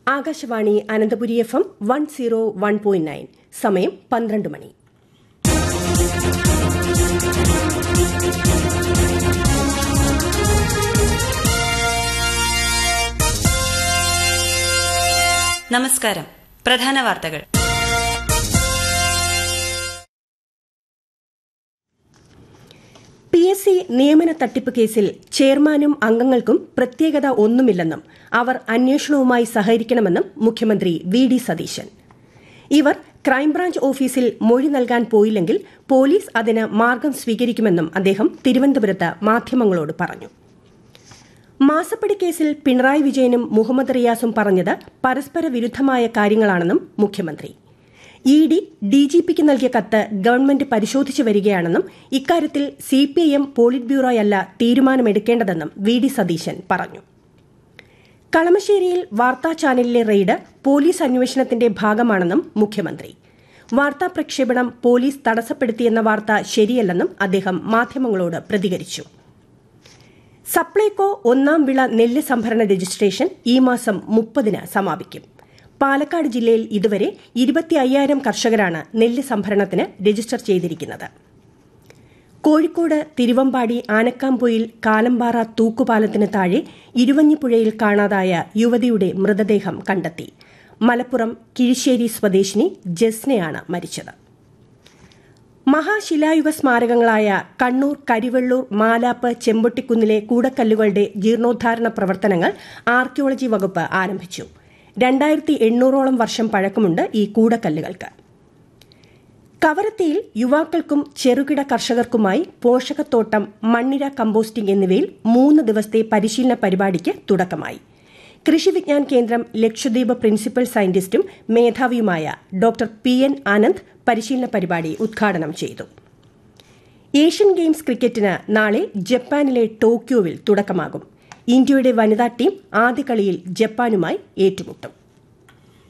Akashvani Ananthapuri F M one zero one point nine സമയം പന്ത്രണ്ട് മണി നമസ്കാരം പ്രധാന വാർത്തകൾ പി എസ് സി നിയമന തട്ടിപ്പ് കേസിൽ ചെയർമാനും അംഗങ്ങൾക്കും പ്രത്യേകത ഒന്നുമില്ലെന്നും അവർ അന്വേഷണവുമായി സഹകരിക്കണമെന്നും മുഖ്യമന്ത്രി വി ഡി സതീശൻ ഇവർ ക്രൈംബ്രാഞ്ച് ഓഫീസിൽ മൊഴി നൽകാൻ പോയില്ലെങ്കിൽ പോലീസ് അതിന് മാർഗം സ്വീകരിക്കുമെന്നും അദ്ദേഹം തിരുവനന്തപുരത്ത് മാധ്യമങ്ങളോട് പറഞ്ഞു മാസപ്പടി കേസിൽ പിണറായി വിജയനും മുഹമ്മദ് റിയാസും പറഞ്ഞത് പരസ്പര വിരുദ്ധമായ കാര്യങ്ങളാണെന്നും മുഖ്യമന്ത്രി ഇ ഡി ഡിജിപിക്ക് നൽകിയ കത്ത് ഗവൺമെന്റ് പരിശോധിച്ചു വരികയാണെന്നും ഇക്കാര്യത്തിൽ സിപിഐഎം പോളിറ്റ് ബ്യൂറോയല്ല തീരുമാനമെടുക്കേണ്ടതെന്നും വി ഡി സതീശൻ പറഞ്ഞു കളമശ്ശേരിയിൽ വാർത്താ ചാനലിലെ റെയ്ഡ് പോലീസ് അന്വേഷണത്തിന്റെ ഭാഗമാണെന്നും മുഖ്യമന്ത്രി വാർത്താ പ്രക്ഷേപണം പോലീസ് തടസ്സപ്പെടുത്തിയെന്ന വാർത്ത ശരിയല്ലെന്നും അദ്ദേഹം മാധ്യമങ്ങളോട് പ്രതികരിച്ചു സപ്ലൈകോ ഒന്നാം വിള നെല്ല് സംഭരണ രജിസ്ട്രേഷൻ ഈ മാസം മുപ്പതിന് സമാപിക്കും പാലക്കാട് ജില്ലയിൽ ഇതുവരെ ഇരുപത്തി അയ്യായിരം കർഷകരാണ് നെല്ല് സംഭരണത്തിന് രജിസ്റ്റർ ചെയ്തിരിക്കുന്നത് കോഴിക്കോട് തിരുവമ്പാടി ആനക്കാംപൊയിൽ കാലമ്പാറ തൂക്കുപാലത്തിന് താഴെ ഇരുവഞ്ഞിപ്പുഴയിൽ കാണാതായ യുവതിയുടെ മൃതദേഹം കണ്ടെത്തി മലപ്പുറം കിഴിശ്ശേരി സ്വദേശിനി ജസ്നയാണ് മരിച്ചത് മഹാശിലായുഗ സ്മാരകങ്ങളായ കണ്ണൂർ കരിവെള്ളൂർ മാലാപ്പ് ചെമ്പൊട്ടിക്കുന്നിലെ കൂടക്കല്ലുകളുടെ ജീർണോദ്ധാരണ പ്രവർത്തനങ്ങൾ ആർക്കിയോളജി വകുപ്പ് ആരംഭിച്ചു രണ്ടായിരത്തി എണ്ണൂറോളം വർഷം പഴക്കമുണ്ട് ഈ കൂടക്കല്ലുകൾക്ക് കവരത്തിയിൽ യുവാക്കൾക്കും ചെറുകിട കർഷകർക്കുമായി പോഷകത്തോട്ടം മണ്ണിര കമ്പോസ്റ്റിംഗ് എന്നിവയിൽ മൂന്ന് ദിവസത്തെ പരിശീലന പരിപാടിക്ക് തുടക്കമായി കൃഷി വിജ്ഞാൻ കേന്ദ്രം ലക്ഷദ്വീപ് പ്രിൻസിപ്പൽ സയന്റിസ്റ്റും മേധാവിയുമായ ഡോക്ടർ പി എൻ ആനന്ദ് പരിശീലന പരിപാടി ഉദ്ഘാടനം ചെയ്തു ഏഷ്യൻ ഗെയിംസ് ക്രിക്കറ്റിന് നാളെ ജപ്പാനിലെ ടോക്കിയോവിൽ തുടക്കമാകും ഇന്ത്യയുടെ വനിതാ ടീം ആദ്യ കളിയിൽ ജപ്പാനുമായി ഏറ്റുമുട്ടും